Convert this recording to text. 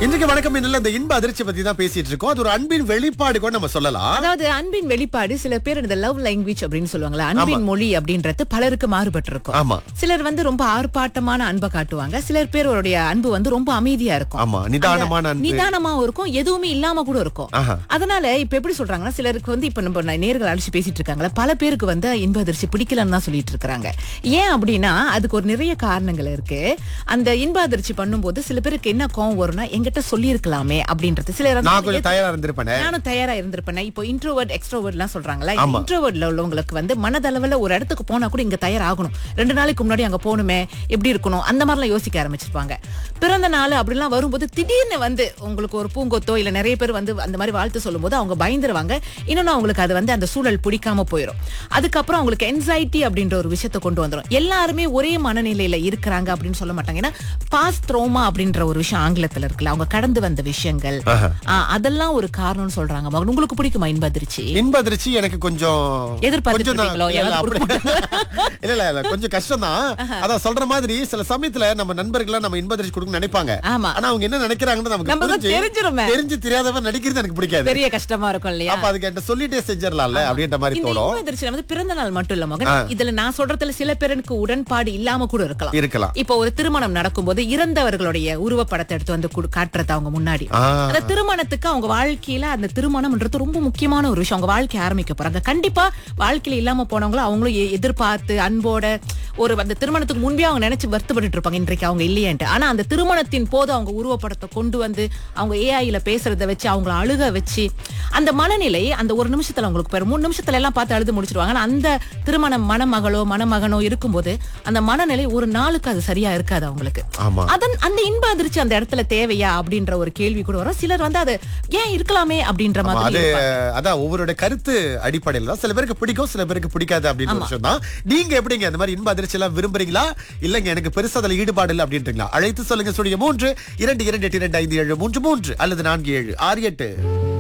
இன்றைக்கு வணக்கம் என்னல இந்த இன்ப அதிர்ச்சி பத்தி தான் பேசிட்டு இருக்கோம் அது ஒரு அன்பின் வெளிப்பாடு கூட நம்ம சொல்லலாம் அதாவது அன்பின் வெளிப்பாடு சில பேர் இந்த லவ் லாங்குவேஜ் அப்படின்னு சொல்லுவாங்கல்ல அன்பின் மொழி அப்படின்றது பலருக்கு மாறுபட்டு இருக்கும் ஆமா சிலர் வந்து ரொம்ப ஆர்ப்பாட்டமான அன்பை காட்டுவாங்க சிலர் பேருடைய அன்பு வந்து ரொம்ப அமைதியா இருக்கும் ஆமா நிதானமான அன்பு நிதானமாவும் இருக்கும் எதுவுமே இல்லாம கூட இருக்கும் ஆஹா. அதனால இப்ப எப்படி சொல்றாங்கன்னா சிலருக்கு வந்து இப்ப நம்ம நேர்கள் அழைச்சு பேசிட்டு இருக்காங்களா பல பேருக்கு வந்து இன்ப அதிர்ச்சி பிடிக்கலன்னு தான் சொல்லிட்டு இருக்காங்க ஏன் அப்படின்னா அதுக்கு ஒரு நிறைய காரணங்கள் இருக்கு அந்த இன்ப அதிர்ச்சி பண்ணும்போது சில பேருக்கு என்ன கோவம் வரும்னா எங்கிட்ட சொல்லி இருக்கலாமே அப்படின்றது சிலர் வந்து நான் கொஞ்சம் தயாரா இருந்திருப்பேன் நானும் தயாரா இருந்திருப்பேன் இப்போ இன்ட்ரோவர்ட் எக்ஸ்ட்ரோவர்ட் எல்லாம் சொல்றாங்களா ஆமா. இன்ட்ரோவர்ட்ல உள்ளவங்களுக்கு வந்து மனதளவுல ஒரு இடத்துக்கு போனா கூட இங்க தயாராகணும் ரெண்டு நாளைக்கு முன்னாடி அங்க போகணுமே எப்படி இருக்கணும் அந்த மாதிரிலாம் யோசிக்க ஆரம்பிச்சிருப்பாங்க பிறந்த நாள் அப்படிலாம் வரும்போது திடீர்னு வந்து உங்களுக்கு ஒரு பூங்கொத்தோ இல்ல நிறைய பேர் வந்து அந்த மாதிரி வாழ்த்து சொல்லும்போது அவங்க பயந்துருவாங்க இன்னொன்னு அவங்களுக்கு அது வந்து அந்த சூழல் பிடிக்காம போயிடும் அதுக்கப்புறம் அவங்களுக்கு என்சைட்டி அப்படின்ற ஒரு விஷயத்தை கொண்டு வந்துரும் எல்லாருமே ஒரே மனநிலையில இருக்கிறாங்க அப்படின்னு சொல்ல மாட்டாங்க ஏன்னா பாஸ் த்ரோமா அப்படின்ற ஒரு விஷயம் ஆங்கிலத்துல இருக்குல்ல அவங்க கடந்து வந்த விஷயங்கள் ஆ, அதெல்லாம் ஒரு காரணம்னு சொல்றாங்க மகன் உங்களுக்கு பிடிக்குமா இன்ப அதிர்ச்சி இன்ப அதிர்ச்சி எனக்கு கொஞ்சம் எதிர்பார்த்துட்டு கொஞ்சம் தான். இருப்பீங்களோ? இல்ல, இல்ல, யாராவது அப்படி- இல்ல இல்ல இல்ல கொஞ்சம் கஷ்டம் தான் அதான் சொல்ற மாதிரி சில சமயத்துல நம்ம நண்பர்கள் நம்ம இன்ப அதிர்ச்சி கொடுக்க நினைப்பாங்க ஆமா. ஆனா அவங்க என்ன நினைக்கிறாங்கன்னு நமக்கு நமக்கு புரிஞ்சு தெரிஞ்சிருமே. தெரிஞ்சு தெரியாதவன் நடிக்கிறது எனக்கு பிடிக்காது பெரிய கஷ்டமா இருக்கும் இல்லையா அப்ப அதுக்கு என்கிட்ட சொல்லிட்டே செஞ்சிடலாம்ல அப்படின்ற மாதிரி இந்த தோணும் இன்ப அதிர்ச்சி வந்து பிறந்த நாள் மட்டும் இல்ல மகன் இதுல நான் சொல்றதுல சில பேருக்கு உடன்பாடு இல்லாம கூட இருக்கலாம் இருக்கலாம் இப்போ ஒரு திருமணம் நடக்கும்போது இறந்தவர்களுடைய உருவப்படத்தை எடுத்து வந்து குடு- காட்டுறது அவங்க முன்னாடி ஆ. அந்த திருமணத்துக்கு அவங்க வாழ்க்கையில அந்த திருமணம்ன்றது ரொம்ப முக்கியமான ஒரு விஷயம் அவங்க வாழ்க்கை ஆரம்பிக்க போறாங்க கண்டிப்பா வாழ்க்கையில இல்லாம போனவங்களும் அவங்களும் எ- எதிர்பார்த்து அன்போட ஒரு அந்த திருமணத்துக்கு முன்பே அவங்க நினைச்சு வருத்தப்பட்டு இருப்பாங்க இன்றைக்கு அவங்க இல்லையன்ட்டு ஆனா அந்த திருமணத்தின் போது அவங்க உருவப்படத்தை கொண்டு வந்து அவங்க ஏஐல பேசுறத வச்சு அவங்கள அழுக வச்சு அந்த மனநிலை அந்த ஒரு நிமிஷத்துல அவங்களுக்கு போயிடும் மூணு நிமிஷத்துல எல்லாம் பார்த்து அழுது முடிச்சிருவாங்க ஆனா அந்த திருமண மணமகளோ மணமகனோ இருக்கும்போது அந்த மனநிலை ஒரு நாளுக்கு அது சரியா இருக்காது அவங்களுக்கு ஆமா அதன் அந்த இன்ப அதிர்ச்சி அந்த இடத்துல தேவையா அப்படின்ற ஒரு கேள்வி கூட வரும் சிலர் வந்து அது ஏன் இருக்கலாமே அப்படின்ற ஆமா, மாதிரி அது இருப்பாங்க. அதான் ஒவ்வொருடைய கருத்து அடிப்படையில தான் சில பேருக்கு பிடிக்கும் சில பேருக்கு பிடிக்காது அப்படின்னு ஒரு விஷயம் தான் நீங்க எப்படிங்க இந்த மாதிரி இன்ப அதிர்ச்சி எல்லாம் விரும்புறீங்களா இல்லங்க எனக்கு பெருசா அதுல ஈடுபாடு இல்லை அப்படின்றீங்களா அழைத்து சொல்லுங்க ஸ்டுடியோ மூன்று இரண்டு இரண்டு எட்டு இரண்டு ஐந்து ஏழு மூன்று மூன்று அல்லது நான்கு ஏழு ஆறு எட்டு